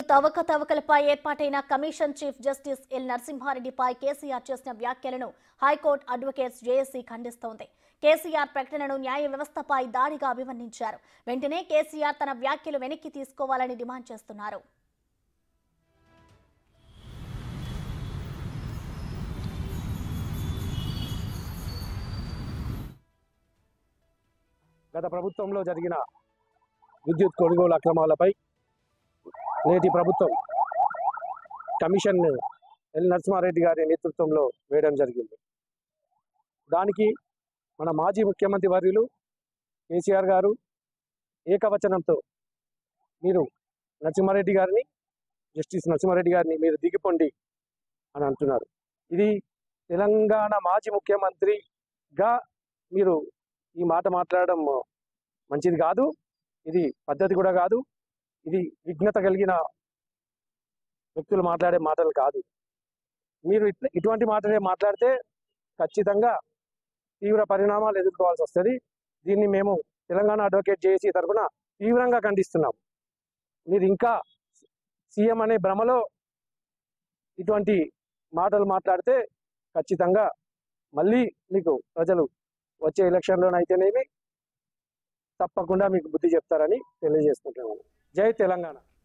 అవకతవకలపై ఏర్పాటైన commission chief justice L నరసింహారెడ్డిపై కేసీఆర్ చేసిన వ్యాఖ్యలను హైకోర్టు అడ్వకేట్స్ జేఏసీ ఖండిస్తోంది కేసీఆర్ ప్రకటనను న్యాయ వ్యవస్థపై దాడిగా అభివర్ణించారు వెంటనే కేసీఆర్ తన వ్యాఖ్యలు వెనక్కి తీసుకోవాలని డిమాండ్ చేస్తున్నారు గత ప్రభుత్వంలో జరిగిన విద్యుత్ కొనుగోలు అక్రమాలపై నేటి ప్రభుత్వం కమిషన్ ఎల్ నరసింహారెడ్డి గారి నేతృత్వంలో వేయడం జరిగింది దానికి మన మాజీ ముఖ్యమంత్రి వర్యులు కేసీఆర్ గారు ఏకవచనంతో మీరు నరసింహారెడ్డి గారిని జస్టిస్ నరసింహారెడ్డి గారిని మీరు దిగిపోండి అని అంటున్నారు ఇది తెలంగాణ మాజీ ముఖ్యమంత్రిగా మీరు ఈ మాట మాట్లాడడం మంచిది కాదు ఇది పద్ధతి కూడా కాదు ఇది విఘ్నత కలిగిన వ్యక్తులు మాట్లాడే మాటలు కాదు మీరు ఇట్- ఇటువంటి మాటలే మాట్లాడితే ఖచ్చితంగా తీవ్ర పరిణామాలు ఎదుర్కోవాల్సి వస్తుంది దీన్ని మేము తెలంగాణ అడ్వకేట్ చేసి తరఫున తీవ్రంగా ఖండిస్తున్నాం మీరు ఇంకా సీఎం అనే భ్రమలో ఇటువంటి మాటలు మాట్లాడితే ఖచ్చితంగా మళ్ళీ మీకు ప్రజలు వచ్చే ఎలక్షన్లోనైతేనేమి తప్పకుండా మీకు బుద్ధి చెప్తారని తెలియజేసుకుంటున్నాను జై తెలంగాణ